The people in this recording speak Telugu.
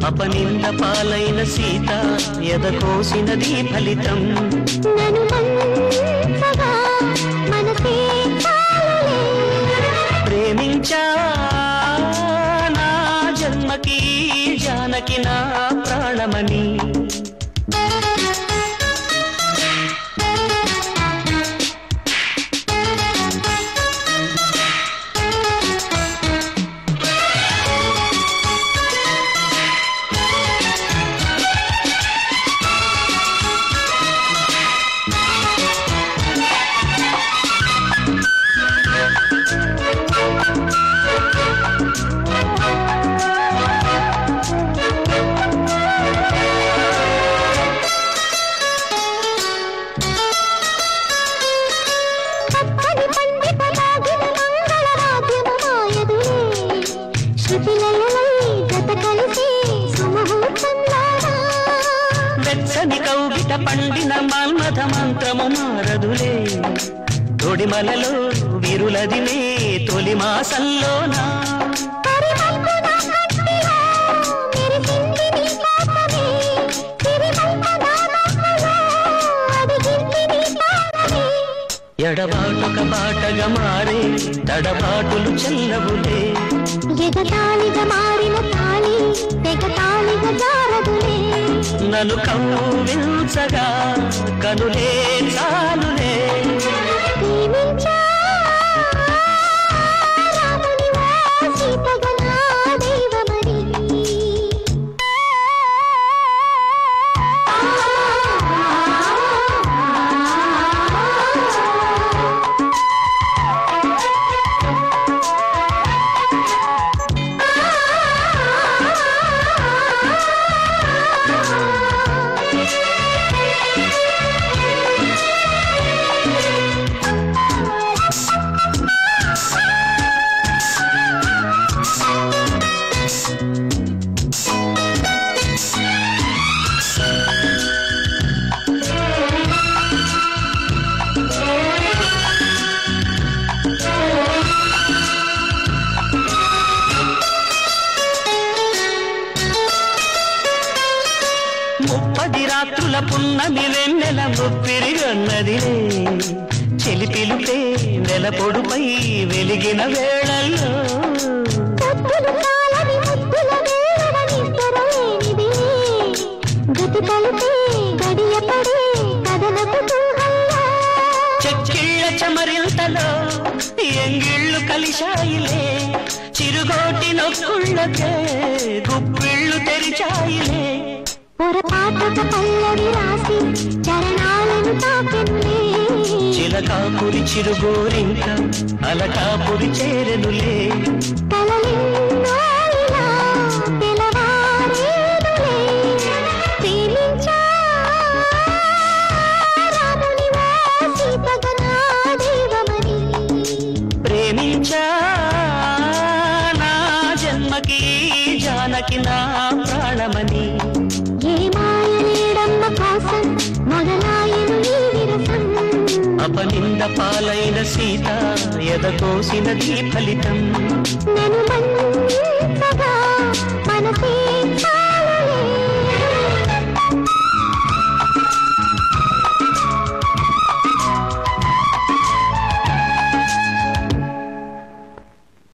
అపనింద పాలైన సీత ఎదకోసినది ఫలితం నను మంచగా మనసే చాలులే ప్రేమించా నా జన్మకి జానకి నా ప్రాణమని పచ్చని పండిత లాగిన మంగళవాద్యము మాయదులే శృతిలయలై జత కలిసి సుముహూర్తంలాగా వెచ్చని కౌగిట పండిన మన్మథ మంత్రము మారదులే తొడిమలలో విరులదినే తొలి మాసంలోనా పరిమళమున కంటిలో మెరిసింది నీ కోపమే. సిరిమల్పన నవ్వులో అడిగింది నీ తాళమే. ఎడబాటొక బాటగా మారే తడబాటులు చెల్లవులే ఎగతాళిగా మారిన తాళి తెగతాళిగా జారదులే నన్ను కవ్వించగా కనులే చాలులే ప్రేమించా రామునివా సీతగా నా దైవమని. ముప్పది రాత్రుల పున్నమి వెన్నెల ముప్పిరిగన్నదిలే చెలిపిలుపే నెల పొడుపై వెలిగిన వేళల్లో ముద్దులు చాలని ముద్దుల వేళ నిద్రలేనిదే. గతి కలిపే గడియ పడే కదలపు కుహల్లా. చెక్కిళ్ళ చమరింతలో ఎంగిళ్ళు కలిశాయిలే చిరుగోటి నొక్కుళ్ళకే గుప్పిళ్ళు తెరిచాయిలే పొరపాటుక పల్లవి రాసి చరణాలను తాకెనులే చిలకాపురి చిరుగోరింక అలకాపురి చేరెనులే కలలెన్నో ఇలా తెలవారేనులే. ప్రేమించా రామునివా సీతగా నా దైవమని. ప్రేమించా నా జన్మకి జానకి నా ప్రాణమని ఏ మాయ నీడమ్మ కోసం మొదలాయను ఈ విరసం అపనింద పాలైన సీత ఎదకోసినది ఫలితం నను మంచగా మనసే చాలులే.